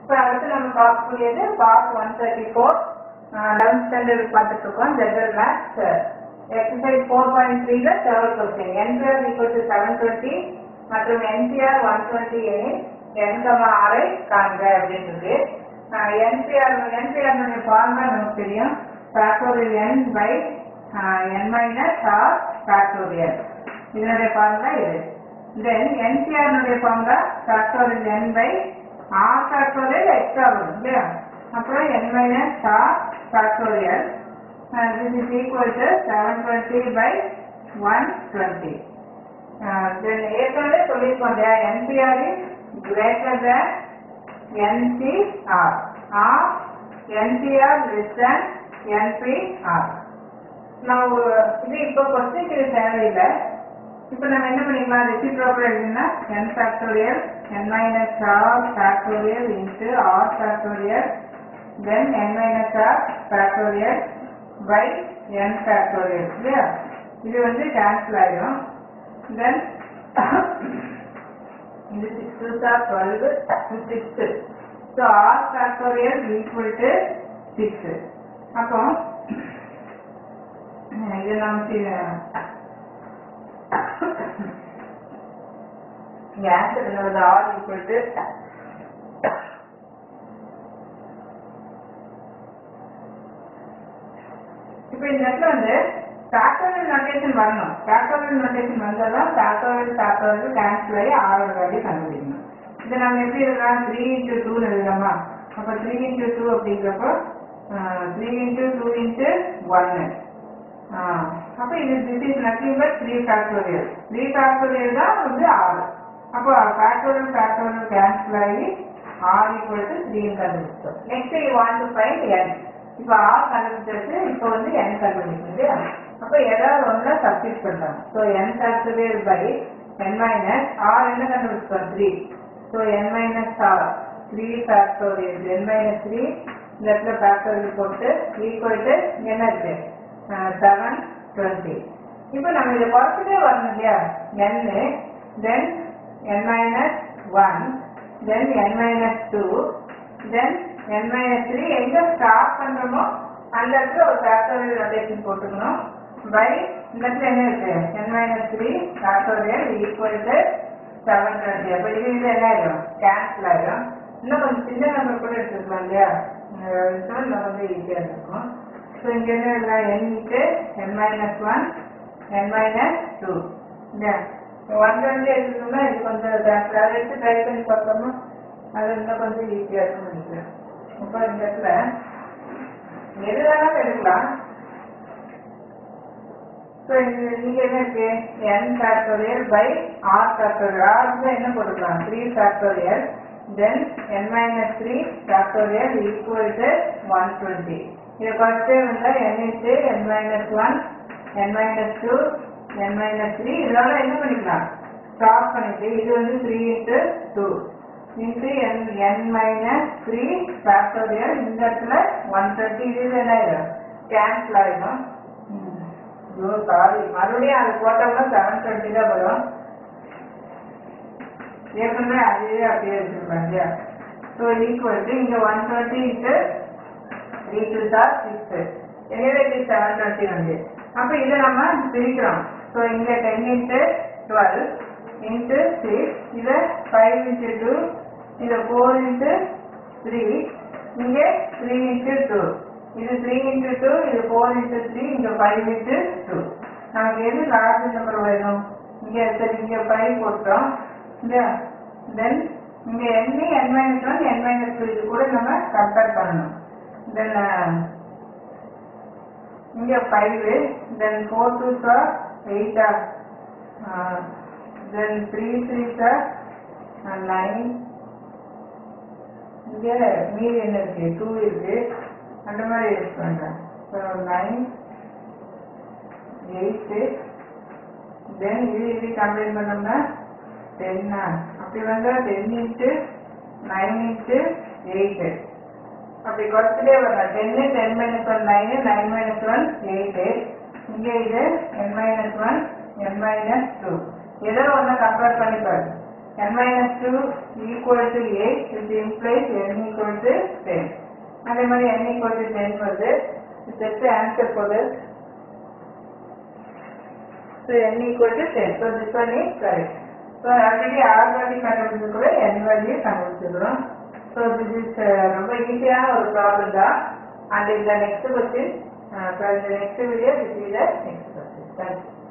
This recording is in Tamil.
இப்போ அடுத்து நம்ம பார்க்கக்கூடியது part one thirty four eleventh standard பார்த்துட்டு இருக்கோம் general maths exercise four point த்ரீல third question nPr equal to seven twenty மற்றும் என்பிஆர் ஒன் டுவெண்ட்டி எனில் என் கமா ஆரை காண்க அப்படின்றது என்பிஆர் என்பிஆர் ஃபார்முலா நமக்கு தெரியும் factorial n by n minus r factorial இதனுடைய ஃபார்முலா இது then nCr formula factorial n by r factorial extra வரும் இல்லையா அப்புறம் n minus r factorial this is equal to seven twenty by one twenty then ஏற்கனவே சொல்லியிருக்கோம் இல்லையா nPr is greater than nCr or nCr less than nPr நம்ம இது இப்போ கொஸ்டின் இது தேவையில்லை இப்போ நம்ம என்ன பண்ணிக்கலாம் ரெசிப்ரோக்கல் எழுதுனா n factorial n minus r factorial into r factorial then n minus r factorial by n factorial இல்லையா இது வந்து கேன்சல் ஆயிடும் தென் இது six two are twelve six so r factorial equal to six அப்போ இது நமக்கு இங்க ஆன்சர் என்ன வருது ஆர் ஈக்குவல் டு இப்போ இந்த இடத்துல வந்து ஃபேக்டோரியல் நோட்டேஷன் வரணும் ஃபேக்டோரியல் நோட்டேஷன் வந்தாதான் ஃபேக்டோரியல் ஃபேக்டோரியல் கேன்சல் ஆகி ஆரோட வேல்யூ கண்டுபிடிக்கணும் இதை நம்ம எப்படி எழுதலாம் த்ரீ இன்ட்டு டூன்னு எழுதலாமா அப்போ த்ரீ இன்ட்டு டூ அப்படிங்கிறப்போ த்ரீ இன்ட்டு டூ இன்ட்டு ஒன்னு அப்போ இது this is nothing but three factorial three factorial தான் வந்து ஆறு அப்போ ஃபேக்டோரியல் ஃபேக்டோரியல் கேன்சல் ஆகி ஆர் ஈக்குவல் டு த்ரீன்னு கண்டுபிடிச்சோம் next you want to find n இப்போ ஆர் கண்டுபிடிச்சிருக்கு இப்போ வந்து என் கண்டுபிடிக்கணும் இல்லையா அப்போ ஏதாவது ஒன்றில் சப்ஸ்டிட் பண்ணுறோம் so n factorial by n minus r என்ன கண்டுபிடிச்சோம் three so n minus r three factorial n minus three இந்த இடத்துல ஃபேக்டோரியல் போட்டு ஈக்குவல் டு என்ன இருக்கு செவன் டுவெண்ட்டி இப்போ நம்ம இதை குறைச்சிட்டே வரணும் இல்லையா n then n minus one then n minus two then n minus three எங்க ஸ்டாப் பண்றோமோ அந்த இடத்துல ஒரு ஃபேக்டோரியல் ரொட்டேஷன் போட்டுக்கணும் பை இந்த இடத்துல என்ன இருக்கு n minus three factorial equal to seven twenty அப்போ இது இது என்ன ஆயிடும் கேன்சல் ஆயிடும் இன்னும் கொஞ்சம் சின்ன நம்பர் கூட எடுத்துக்கலாம் இல்லையா இன்னும் வந்து ஈஸியாக இருக்கும் ஸோ இங்கே என்ன எழுதலாம் n into n minus one n minus two இல்லையா ஒன் வந்து எடுத்துக்கணும்னா இது கொஞ்சம் ஜாஸ்தி அதை எடுத்து ட்ரை பண்ணி பார்த்தோம்னா அது இன்னும் கொஞ்சம் ஈஸியாக இருக்கும்னு நினைக்கிறேன் இப்போ இந்த இடத்துல எது வேணாலும் எடுக்கலாம் ஸோ இது இங்கே என்ன இருக்கு n factorial by r factorial r என்ன போட்டுக்கலாம் three factorial then n minus three factorial equal to one twenty இதை ஃபர்ஸ்டே வந்து n into n minus one n minus two n minus three இதோட என்ன பண்ணிக்கலாம் ஸ்டாப் பண்ணிட்டு இது வந்து three into two into n n minus three factorial இந்த இடத்துல ஒன் டுவெண்ட்டி இது என்ன ஆயிடும் கேன்சல் ஆகிடும் ஐயோ சாரி மறுபடியும் அது போட்டோம்னா செவன் டுவெண்ட்டி தான் வரும் ஏற்கனவே அதுவே அப்படியே வச்சிருப்பேன் இல்லையா ஸோ ஈக்குவல் டு இங்கே one twenty into three two are six எனவே இது செவன் டுவெண்ட்டி வந்து அப்போ இதை நம்ம பிரிக்கிறோம் ஸோ இங்கே ten into twelve into six இதை ஃபைவ் இன்ட்டு டூ இதை ஃபோர் இன்ட்டு த்ரீ இங்கே த்ரீ இன்ட்டு டூ இது த்ரீ இன்ட்டு டூ இது ஃபோர் இன்ட்டு த்ரீ இங்கே ஃபைவ் இன்ட்டு டூ நமக்கு எது லார்ஜ் நம்பர் வேணும் இங்கே சரி இங்கே ஃபைவ் போட்டோம் இல்லையா தென் இங்கே n n minus one n minus two இது கூட நம்ம கம்பேர் பண்ணணும் தென் இங்கே five then four two are eight or then three three are nine இங்கே மீதி என்ன இருக்கு டூ இருக்கு அந்த மாதிரி யூஸ் பண்ணுறேன் ஸோ நைன் எயிட்டு தென் இது இது கம்பைன் பண்ணோம்னா டென்னா அப்படி வந்தால் ten into nine into eight அப்படி குறைச்சிட்டே வரலாம் டென்னு டென் மைனஸ் ஒன் நைனு நைன் மைனஸ் ஒன் எயிட்டு இங்கே இது n minus one n minus two ஏதோ ஒன்று கம்பேர் பண்ணி பாரு n minus 2 equal to 8 which implies n equal to 10 அதே மாதிரி n equal to 10 வருது set the answer for this so n equal to 10 so this one is correct so already r value கண்டுபிடிச்சிருக்கோம் n value கண்டுபிடிச்சிருக்கிறோம் so this is uh, ரொம்ப ஈஸியான ஒரு ப்ராப்ளம் தான் and in the next question uh, for the next video this is the next question thank you